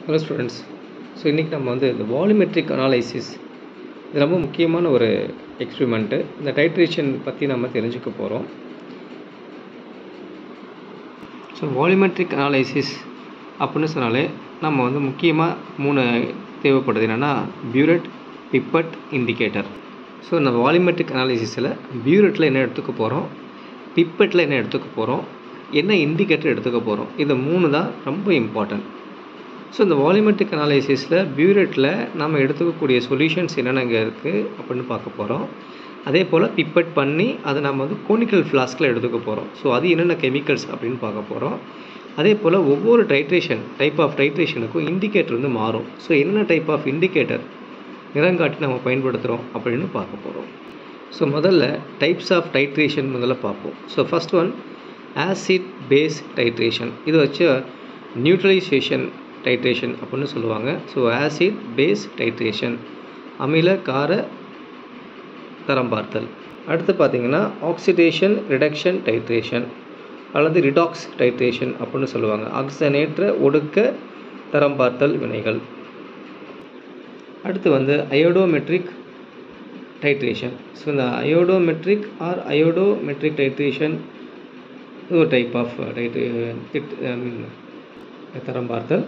hello students so இன்றைக்கி நம்ம வந்து இந்த வால்யூமெட்ரிக் அனாலிசிஸ் இது ரொம்ப முக்கியமான ஒரு எக்ஸ்பிரிமெண்ட்டு இந்த டைட்ரேஷன் பற்றி நம்ம தெரிஞ்சுக்க போகிறோம் ஸோ வால்யூமெட்ரிக் அனாலிசிஸ் அப்படின்னு சொன்னாலே நம்ம வந்து முக்கியமாக மூணு தேவைப்படுது என்னென்னா பியூரட் பிப்பட் இண்டிகேட்டர் ஸோ இந்த வால்யூமெட்ரிக் அனாலிசிஸில் பியூரட்டில் என்ன எடுத்துக்க போகிறோம் பிப்பட்டில் என்ன எடுத்துக்க போகிறோம் என்ன இண்டிகேட்டர் எடுத்துக்க போகிறோம் இந்த மூணு தான் ரொம்ப இம்பார்ட்டன்ட் ஸோ இந்த வால்யூமெட்ரிக் அனாலிசிஸில் பியூரெட்டில் நம்ம எடுத்துக்கக்கூடிய சொல்யூஷன்ஸ் என்னென்னங்க இருக்குது அப்படின்னு பார்க்க போகிறோம் அதே போல் பிப்பட் பண்ணி அதை நம்ம வந்து கோனிக்கல் ஃப்ளாஸ்கில் எடுத்துக்க போகிறோம் ஸோ அது என்னென்ன கெமிக்கல்ஸ் அப்படின்னு பார்க்க போகிறோம் அதே போல் ஒவ்வொரு டைட்ரேஷன் டைப் ஆஃப் டைட்ரேஷனுக்கும் இண்டிகேட்டர் வந்து மாறும் ஸோ என்னென்ன டைப் ஆஃப் இண்டிகேட்டர் நிறங்காட்டி நம்ம பயன்படுத்துகிறோம் அப்படின்னு பார்க்க போகிறோம் ஸோ முதல்ல டைப்ஸ் ஆஃப் டைட்ரேஷன் முதல்ல பார்ப்போம் so first one acid base titration இது வச்சு நியூட்ரலைசேஷன் டைட்ரேஷன் அப்படின்னு சொல்லுவாங்க ஸோ ஆசிட் பேஸ் டைட்ரேஷன் அமில கார தரம் பார்த்தல் அடுத்து பார்த்தீங்கன்னா ஆக்சிடேஷன் ரிடக்ஷன் டைட்ரேஷன் அல்லது ரிடாக்ஸ் டைட்ரேஷன் அப்படின்னு சொல்லுவாங்க ஆக்சனேற்ற ஒடுக்க தரம் பார்த்தல் வினைகள் அடுத்து வந்து அயோடோமெட்ரிக் டைட்ரேஷன் ஸோ இந்த அயோடோமெட்ரிக் ஆர் அயோடோமெட்ரிக் டைட்ரேஷன் இது ஒரு டைப் ஆஃப் டைட்ரே ஐ மீன் தரம் பார்த்தல்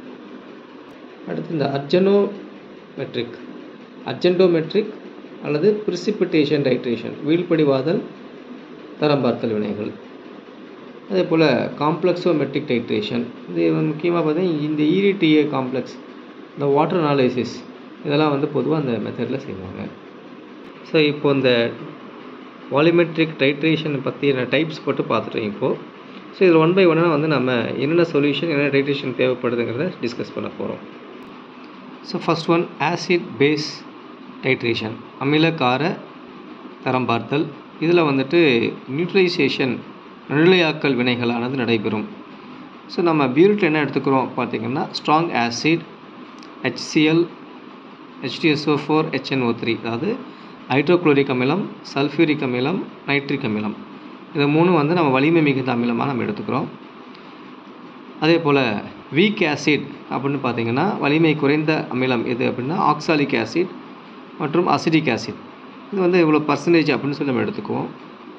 அடுத்து இந்த அர்ஜனோமெட்ரிக் அர்ஜென்டோமெட்ரிக் அல்லது பிரிசிபிட்டேஷன் டைட்ரேஷன் வீழ்படிவாதல் தரம் பார்த்தல் வினைகள் அதே போல் காம்ப்ளெக்ஸோமெட்ரிக் டைட்ரேஷன் இது முக்கியமாக பார்த்தீங்கன்னா இந்த ஈரிடிஏ காம்ப்ளெக்ஸ் இந்த வாட்டர் அனாலிசிஸ் இதெல்லாம் வந்து பொதுவாக அந்த மெத்தடில் செய்வாங்க ஸோ இப்போ இந்த வால்யூமெட்ரிக் டைட்ரேஷன் பற்றின டைப்ஸ் போட்டு பார்த்துட்டோம் இப்போது ஸோ இதில் ஒன் பை ஒன்னாக வந்து நம்ம என்னென்ன சொல்யூஷன் என்னென்ன டைட்ரேஷன் தேவைப்படுதுங்கிறத டிஸ்கஸ் பண்ண போகிறோம் so first one acid base titration அமிலக்கார தரம் பார்த்தல் இதில் வந்துட்டு நியூட்ரலைசேஷன் நடுநிலையாக்கல் வினைகளானது நடைபெறும் ஸோ நம்ம பியூரிட் என்ன எடுத்துக்கிறோம் பார்த்திங்கன்னா strong acid HCl HDSO four HNO three அதாவது ஹைட்ரோக்ளோரிக் அமிலம் சல்ஃபியூரிக் அமிலம் நைட்ரிக் அமிலம் இது மூணு வந்து நம்ம வலிமை மிகுந்த அமிலமாக நம்ம எடுத்துக்கிறோம் அதே போல் வீக் ஆசிட் அப்படின்னு பார்த்தீங்கன்னா வலிமை குறைந்த அமிலம் எது அப்படின்னா ஆக்சாலிக் ஆசிட் மற்றும் அசிடிக் ஆசிட் இது வந்து இவ்வளோ பர்சன்டேஜ் அப்படின்னு சொல்லி நம்ம எடுத்துக்குவோம்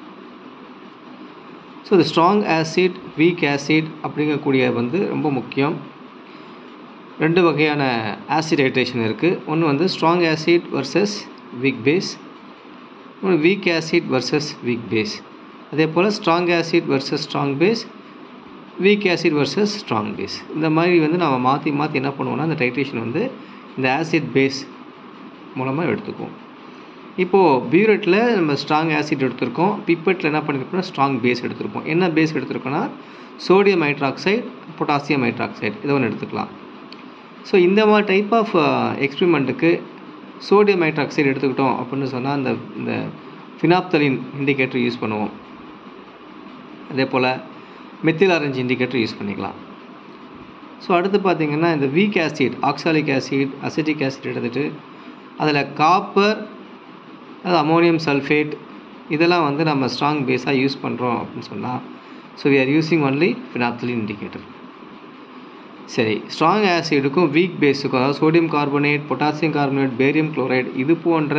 ஸோ இது ஸ்ட்ராங் ஆசிட் வீக் ஆசிட் அப்படிங்கக்கூடிய வந்து ரொம்ப முக்கியம் ரெண்டு வகையான ஆசிட் ஹைட்ரேஷன் இருக்குது ஒன்று வந்து strong acid versus weak base ஒன்று weak acid versus weak base அதே போல் strong acid versus strong base weak acid versus strong base இந்த மாதிரி வந்து நம்ம மாற்றி மாற்றி என்ன பண்ணுவோம்னா அந்த டைட்ரேஷன் வந்து இந்த ஆசிட் பேஸ் மூலமாக எடுத்துக்குவோம் இப்போது பியூரெட்டில் நம்ம ஸ்ட்ராங் ஆசிட் எடுத்திருக்கோம் பிப்பெட்டில் என்ன பண்ணியிருக்கோம்னா ஸ்ட்ராங் பேஸ் எடுத்திருக்கோம் என்ன பேஸ் எடுத்திருக்கோம்னா சோடியம் ஹைட்ராக்சைடு பொட்டாசியம் ஹைட்ராக்சைடு இதை ஒன்று எடுத்துக்கலாம் ஸோ இந்த மாதிரி டைப் ஆஃப் எக்ஸ்பிரிமெண்ட்டுக்கு சோடியம் ஹைட்ராக்சைடு எடுத்துக்கிட்டோம் அப்படின்னு சொன்னால் அந்த இந்த ஃபினாப்தலின் இண்டிகேட்டர் யூஸ் பண்ணுவோம் அதே போல் மெத்தில் ஆரஞ்சு இண்டிகேட்டர் யூஸ் பண்ணிக்கலாம் ஸோ அடுத்து பார்த்திங்கன்னா இந்த weak acid oxalic acid acetic acid எடுத்துகிட்டு அதில் காப்பர் அது அமோனியம் சல்ஃபேட் இதெல்லாம் வந்து நம்ம ஸ்ட்ராங் பேஸாக யூஸ் பண்ணுறோம் அப்படின்னு சொன்னால் so we are using only phenolphthalein indicator சரி ஸ்ட்ராங் ஆசிடுக்கும் வீக் பேஸுக்கும் அதாவது sodium carbonate potassium carbonate barium chloride இது போன்ற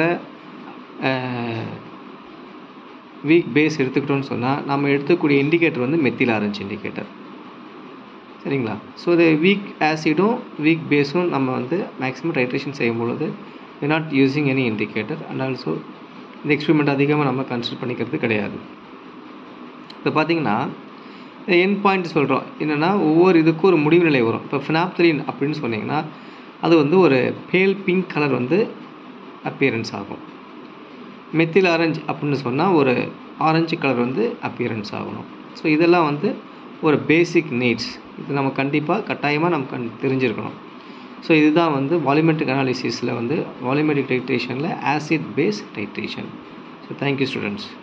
வீக் பேஸ் எடுத்துக்கிட்டோம்னு சொன்னால் நம்ம எடுத்துக்கூடிய இண்டிகேட்டர் வந்து மெத்தில் ஆரஞ்சு இண்டிகேட்டர் சரிங்களா ஸோ இது வீக் ஆசிடும் வீக் பேஸும் நம்ம வந்து மேக்ஸிமம் டைட்ரேஷன் செய்யும் பொழுது we not using any indicator and also இந்த எக்ஸ்பிரிமெண்ட் அதிகமாக நம்ம கன்சிடர் பண்ணிக்கிறது கிடையாது இப்போ பார்த்தீங்கன்னா என் பாயிண்ட் சொல்கிறோம் என்னென்னா ஒவ்வொரு இதுக்கும் ஒரு முடிவு நிலை வரும் இப்போ ஃபினாப்தலின் அப்படின்னு சொன்னீங்கன்னா அது வந்து ஒரு பேல் பிங்க் கலர் வந்து அப்பியரன்ஸ் ஆகும் மெத்தில் ஆரஞ்சு அப்படின்னு சொன்னால் ஒரு ஆரஞ்சு கலர் வந்து அப்பியரன்ஸ் ஆகணும் ஸோ இதெல்லாம் வந்து ஒரு பேசிக் நீட்ஸ் இது நம்ம கண்டிப்பாக கட்டாயமாக நம்ம கண் தெரிஞ்சிருக்கணும் ஸோ இதுதான் வந்து வால்யூமெட்ரிக் அனாலிசிஸில் வந்து வால்யூமெட்ரிக் டைட்ரேஷனில் acid base titration so thank you students